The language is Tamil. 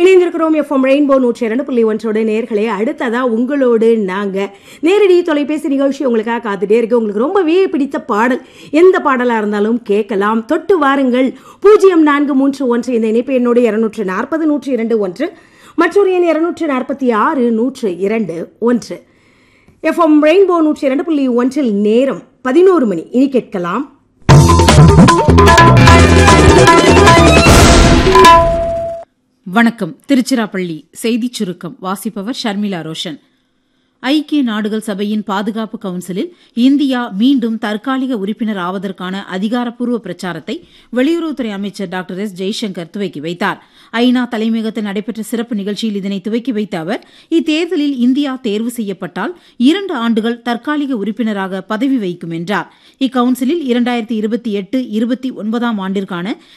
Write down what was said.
இணைந்திருக்கிறோம் எஃப்எம் ரெயின்போ நூற்றி இரண்டு புள்ளி ஒன்றோட நேர்களே அடுத்ததா உங்களோடு நாங்க நேரடி தொலைபேசி நிகழ்ச்சி உங்களுக்காக காத்துட்டே இருக்கு உங்களுக்கு ரொம்பவே பிடித்த பாடல் எந்த பாடலா இருந்தாலும் கேட்கலாம் தொட்டு வாருங்கள் பூஜ்ஜியம் நான்கு மூன்று ஒன்று இந்த இணைப்பு என்னோடு இருநூற்று நாற்பது நூற்றி இரண்டு ஒன்று மற்றொரு எண் இருநூற்று நாற்பத்தி ஆறு நூற்று இரண்டு ஒன்று எஃப்எம் ரெயின்போ நூற்றி இரண்டு புள்ளி ஒன்றில் நேரம் பதினோரு மணி இனி கேட்கலாம் வணக்கம் திருச்சிராப்பள்ளி செய்திச் சுருக்கம் வாசிப்பவர் ஷர்மிளா ரோஷன் ஐக்கிய நாடுகள் சபையின் பாதுகாப்பு கவுன்சிலில் இந்தியா மீண்டும் தற்காலிக உறுப்பினர் ஆவதற்கான அதிகாரப்பூர்வ பிரச்சாரத்தை வெளியுறவுத்துறை அமைச்சர் டாக்டர் எஸ் ஜெய்சங்கர் துவக்கி வைத்தார் ஐநா தலைமையகத்தில் நடைபெற்ற சிறப்பு நிகழ்ச்சியில் இதனை துவக்கி வைத்த அவர் இத்தேர்தலில் இந்தியா தேர்வு செய்யப்பட்டால் இரண்டு ஆண்டுகள் தற்காலிக உறுப்பினராக பதவி வகிக்கும் என்றார் இக்கவுன்சிலில் இரண்டாயிரத்தி இருபத்தி எட்டு இருபத்தி ஒன்பதாம் ஆண்டிற்கான